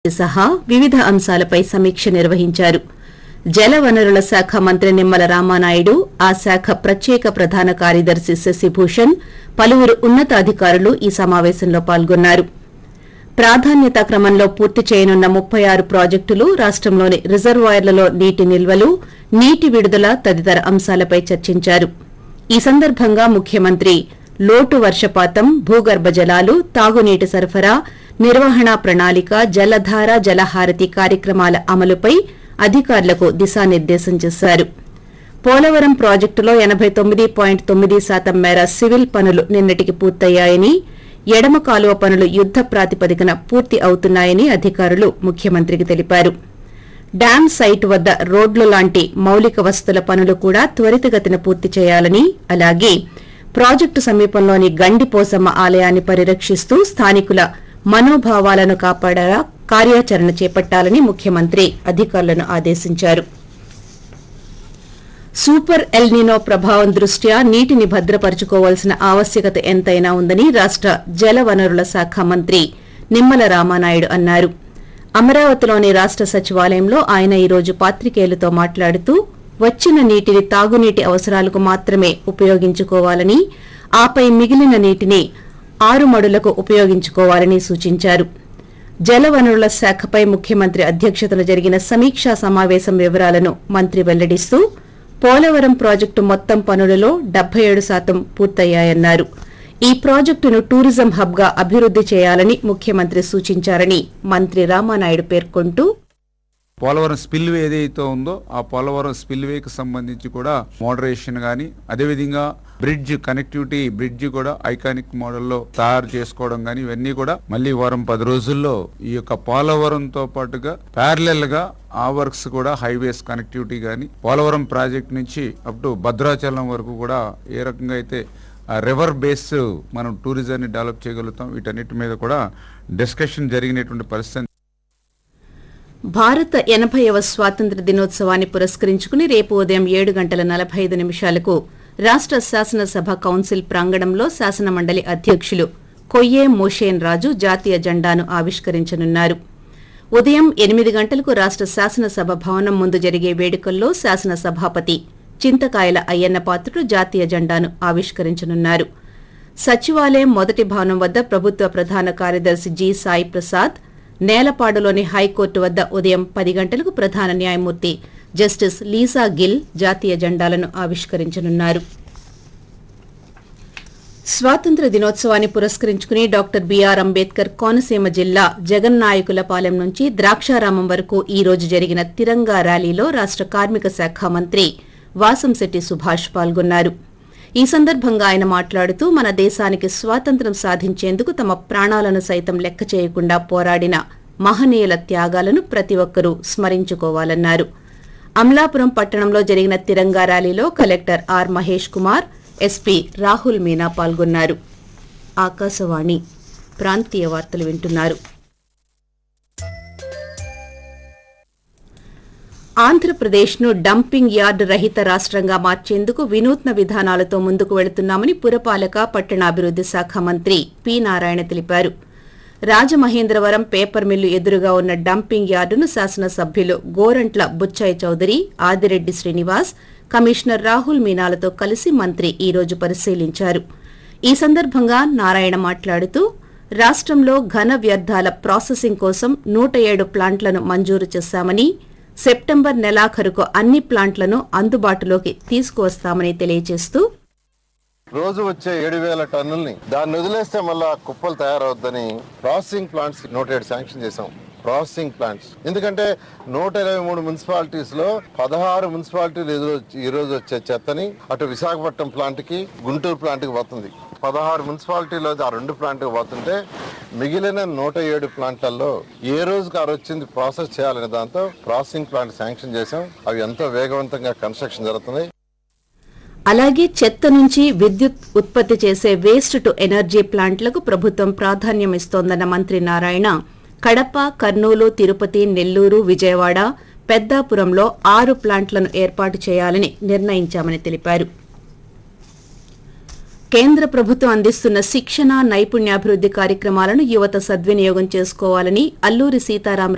సహా వివిధ అంశాలపై సమీక్ష నిర్వహించారు జలవనరుల శాఖ మంత్రి నిమ్మల రామానాయుడు ఆ శాఖ ప్రత్యేక ప్రధాన కార్యదర్శి శశిభూషణ్ పలువురు ఉన్నతాధికారులు ఈ సమావేశంలో పాల్గొన్నారు ప్రాధాన్యత క్రమంలో పూర్తి చేయనున్న ముప్పై ఆరు ప్రాజెక్టులు రాష్టంలోని రిజర్వాయర్లలో నీటి నిల్వలు నీటి విడుదల తదితర అంశాలపై చర్చించారు ఈ సందర్భంగా ముఖ్యమంత్రి లోటు వర్షపాతం భూగర్భ జలాలు తాగునీటి సరఫరా నిర్వహణ ప్రణాళిక జలధార జలహారతి కార్యక్రమాల అమలుపై అధికారులకు దిశానిర్దేశం చేశారు పోలవరం ప్రాజెక్టులో ఎనబై తొమ్మిది పాయింట్ తొమ్మిది శాతం మేర సివిల్ పనులు నిన్నటికి పూర్తయ్యాయని ఎడమ కాలువ పనులు యుద్ద ప్రాతిపదికన పూర్తి అవుతున్నాయని అధికారులు ముఖ్యమంత్రికి తెలిపారు డ్యాం సైట్ వద్ద రోడ్లు లాంటి మౌలిక వసతుల పనులు కూడా త్వరితగతిన పూర్తి చేయాలని అలాగే ప్రాజెక్టు సమీపంలోని గండిపోసమ్మ ఆలయాన్ని పరిరక్షిస్తూ స్థానికుల మనోభావాలను కాపాడేలా కార్యాచరణ చేపట్టాలని ముఖ్యమంత్రి అధికారులను ఆదేశించారు సూపర్ ఎల్నినో ప్రభావం దృష్ట్యా నీటిని భద్రపరుచుకోవాల్సిన ఆవశ్యకత ఎంతైనా ఉందని రాష్ట జలవనరుల శాఖ మంత్రి నిమ్మల రామానాయుడు అన్నారు అమరావతిలోని రాష్ట సచివాలయంలో ఆయన ఈ రోజు పాత్రికేయులతో మాట్లాడుతూ వచ్చిన నీటిని తాగునీటి అవసరాలకు మాత్రమే ఉపయోగించుకోవాలని ఆపై మిగిలిన నీటిని ఆరుమడులకు ఉపయోగించుకోవాలని సూచించారు జలవనరుల శాఖపై ముఖ్యమంత్రి అధ్యక్షతన జరిగిన సమీక్షా సమావేశం వివరాలను మంత్రి వెల్లడిస్తూ పోలవరం ప్రాజెక్టు మొత్తం పనులలో డెబ్బై ఏడు శాతం పూర్తయ్యాయన్నారు ఈ ప్రాజెక్టును టూరిజం హబ్ గా అభివృద్ది చేయాలని ముఖ్యమంత్రి సూచించారని మంత్రి రామానాయుడు పేర్కొంటూ పోలవరం స్పిల్వే ఏదైతే ఉందో ఆ పోలవరం స్పిల్వేకి సంబంధించి కూడా మోడరేషన్ కానీ అదేవిధంగా బ్రిడ్జ్ కనెక్టివిటీ బ్రిడ్జ్ కూడా ఐకానిక్ మోడల్లో తయారు చేసుకోవడం కానీ ఇవన్నీ కూడా మళ్ళీ వారం పది రోజుల్లో ఈ యొక్క పోలవరంతో పాటుగా ప్యారలెల్ గా ఆ వర్క్స్ కూడా హైవేస్ కనెక్టివిటీ కానీ పోలవరం ప్రాజెక్ట్ నుంచి అప్ టు భద్రాచలం వరకు కూడా ఏ రకంగా అయితే రివర్ బేస్ మనం టూరిజాన్ని డెవలప్ చేయగలుగుతాం వీటన్నిటి మీద కూడా డిస్కషన్ జరిగినటువంటి పరిస్థితి భారత ఎనభైవ స్వాతంత్ర దినోత్సవాన్ని పురస్కరించుకుని రేపు ఉదయం ఏడు గంటల నలభై ఐదు నిమిషాలకు రాష్ట శాసనసభ కౌన్సిల్ ప్రాంగణంలో శాసనమండలి అధ్యక్షులు కొయ్యే మోషేన్ రాజు జాతీయ జెండాను ఆవిష్కరించనున్నారు ఉదయం ఎనిమిది గంటలకు రాష్ట శాసనసభ భవనం ముందు జరిగే వేడుకల్లో శాసన సభాపతి చింతకాయల అయ్యన్న పాత్రుడు జాతీయ జెండాను ఆవిష్కరించనున్నారు సచివాలయం మొదటి భవనం వద్ద ప్రభుత్వ ప్రధాన కార్యదర్శి జి సాయి ప్రసాద్ నేలపాడులోని హైకోర్టు వద్ద ఉదయం పది గంటలకు ప్రధాన న్యాయమూర్తి జస్టిస్ లీసా గిల్ జాతీయ జెండాలను ఆవిష్కరించనున్నారు స్వాతంత్ర దినోత్సవాన్ని పురస్కరించుకుని డాక్టర్ బీఆర్ అంబేద్కర్ కోనసీమ జిల్లా జగన్నాయకులపాలెం నుంచి ద్రాక్షారామం వరకు ఈ రోజు జరిగిన తిరంగా ర్యాలీలో రాష్ట కార్మిక శాఖ మంత్రి వాసంశెట్టి సుభాష్ పాల్గొన్నారు ఈ సందర్భంగా ఆయన మాట్లాడుతూ మన దేశానికి స్వాతంత్ర్యం సాధించేందుకు తమ ప్రాణాలను సైతం లెక్క చేయకుండా పోరాడిన మహనీయుల త్యాగాలను ప్రతి ఒక్కరూ స్మరించుకోవాలన్నారు అమలాపురం పట్టణంలో జరిగిన తిరంగా ర్యాలీలో collector R Mahesh Kumar SP Rahul Meena పాల్గొన్నారు ఆకాశవాణి ప్రాంతీయ వార్తలు వింటున్నారు ఆంధ్రప్రదేశ్ను డంపింగ్ యార్డ్ రహిత రాష్ట్రంగా మార్చేందుకు వినూత్న విధానాలతో ముందుకు వెళుతున్నామని పురపాలక పట్టణాభివృద్ది శాఖ మంత్రి పి నారాయణ తెలిపారు రాజమహేంద్రవరం పేపర్ మిల్లు ఎదురుగా ఉన్న డంపింగ్ యార్డును శాసనసభ్యులు గోరంట్ల బుచ్చయ్య చౌదరి ఆదిరెడ్డి శ్రీనివాస్ కమిషనర్ రాహుల్ మీనాలతో కలిసి మంత్రి ఈ రోజు పరిశీలించారు ఈ సందర్భంగా నారాయణ మాట్లాడుతూ రాష్ట్రంలో ఘన వ్యర్థాల ప్రాసెసింగ్ కోసం నూట ఏడు ప్లాంట్లను మంజూరు చేశామని సెప్టెంబర్ నెలాఖరుకు అన్ని ప్లాంట్లను అందుబాటులోకి తీసుకువస్తామని తెలియజేస్తూ రోజు వచ్చే ఏడు వేల టన్నుల్ని దాన్ని వదిలేస్తే మళ్ళా కుప్పలు తయారవుద్దని ప్రాసెసింగ్ ప్లాంట్స్ నూట ఏడు శాంక్షన్ చేసాం ప్రాసెసింగ్ ప్లాంట్స్ ఎందుకంటే నూట ఇరవై మూడు మున్సిపాలిటీస్ లో పదహారు మున్సిపాలిటీలు ఎదురు ఈ రోజు వచ్చే చెత్తని అటు విశాఖపట్నం ప్లాంట్ కి గుంటూరు ప్లాంట్ కి పోతుంది పదహారు మున్సిపాలిటీలో ఆ రెండు ప్లాంట్ కి పోతుంటే మిగిలిన నూట ఏడు ప్లాంట్లలో ఏ రోజుకి ఆ రోజు వచ్చింది ప్రాసెస్ చేయాలనే దాంతో ప్రాసెసింగ్ ప్లాంట్ శాంక్షన్ చేసాం అవి ఎంతో వేగవంతంగా కన్స్ట్రక్షన్ జరుగుతున్నాయి అలాగే చెత్త నుంచి విద్యుత్ ఉత్పత్తి చేసే వేస్ట్ టు ఎనర్జీ ప్లాంట్లకు ప్రభుత్వం ప్రాధాన్యం ఇస్తోందన్న మంత్రి నారాయణ కడప కర్నూలు తిరుపతి నెల్లూరు విజయవాడ పెద్దాపురంలో ఆరు ప్లాంట్లను ఏర్పాటు చేయాలని నిర్ణయించామని తెలిపారు కేంద్ర ప్రభుత్వం అందిస్తున్న శిక్షణ నైపుణ్యాభివృద్ది కార్యక్రమాలను యువత సద్వినియోగం చేసుకోవాలని అల్లూరి సీతారామరాజు